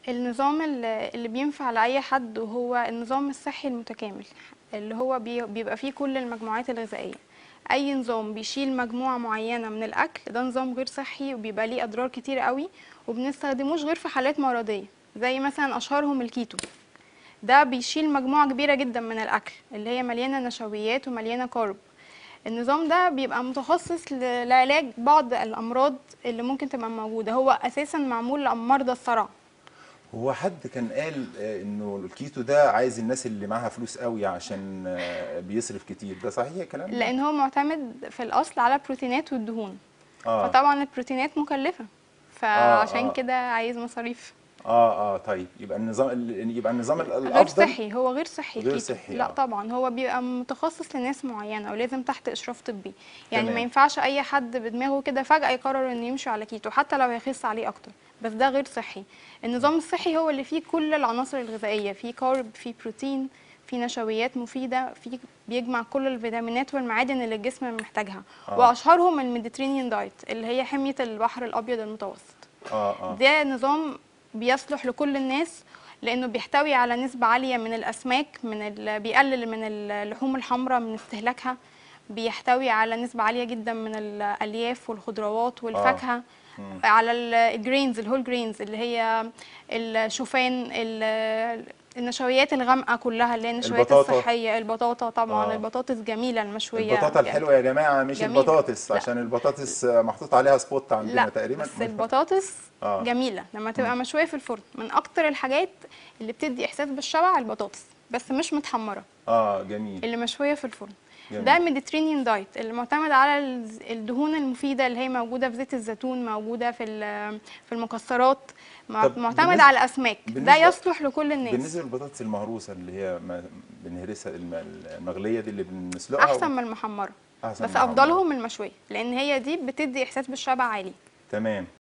النظام اللي اللي بينفع لأي حد وهو النظام الصحي المتكامل اللي هو بي- بيبقى فيه كل المجموعات الغذائية أي نظام بيشيل مجموعة معينة من الأكل ده نظام غير صحي وبيبقى ليه أضرار كتير قوي وبنستخدموش غير في حالات مرضية زي مثلا أشهرهم الكيتو ده بيشيل مجموعة كبيرة جدا من الأكل اللي هي مليانة نشويات ومليانة كارب النظام ده بيبقى متخصص ل- لعلاج بعض الأمراض اللي ممكن تبقى موجودة هو أساسا معمول لمرضى الصرع هو حد كان قال آه، انه الكيتو ده عايز الناس اللي معاها فلوس قوي عشان آه، بيصرف كتير ده صحيح الكلام ده؟ لان هو معتمد في الاصل على البروتينات والدهون اه فطبعا البروتينات مكلفه آه. فعشان كده عايز مصاريف اه اه طيب يبقى النظام ال- يبقى النظام ال- غير الافضل صحي هو غير صحي غير الكيتو. صحي، لا آه. طبعا هو بيبقى متخصص لناس معينه ولازم تحت اشراف طبي يعني تمام. ما ينفعش اي حد بدماغه كده فجاه يقرر انه يمشي على كيتو حتى لو هيخس عليه اكتر بس ده غير صحي النظام الصحي هو اللي فيه كل العناصر الغذائيه فيه كارب فيه بروتين فيه نشويات مفيده فيه بيجمع كل الفيتامينات والمعادن اللي الجسم محتاجها آه. واشهرهم الميديترينيان دايت اللي هي حميه البحر الابيض المتوسط اه اه ده نظام بيصلح لكل الناس لانه بيحتوي على نسبه عاليه من الاسماك من ال... بيقلل من اللحوم الحمراء من استهلاكها بيحتوي على نسبه عاليه جدا من الالياف والخضروات والفاكهه مم. على الجرينز الهول جرينز اللي هي الشوفان ال- النشويات الغامقه كلها اللي هي النشويات البطاطا. الصحيه البطاطا طبعا آه. البطاطس جميله المشويه البطاطا يعني. الحلوه يا جماعه مش جميلة. البطاطس لا. عشان البطاطس آه، محطوط عليها سبوت عندنا لا تقريبا بس البطاطس آه. جميله لما تبقى مشويه في الفرن من اكتر الحاجات اللي بتدي احساس بالشبع البطاطس بس مش متحمره اه جميل اللي مشويه في الفرن جميل. ده ميديترينيان دايت اللي معتمد على الز- الدهون المفيده اللي هي موجوده في زيت الزيتون موجوده في ال- في المكسرات مع- طب معتمد بالنسبة- على الاسماك ده بالنسبة- يصلح لكل الناس بالنسبه للبطاطس المهروسه اللي هي ما- بنهرسها الم- المغليه دي اللي بنسلقها احسن من المحمره أحسن بس من المحمرة. افضلهم المشويه لان هي دي بتدي احساس بالشبع عالي تمام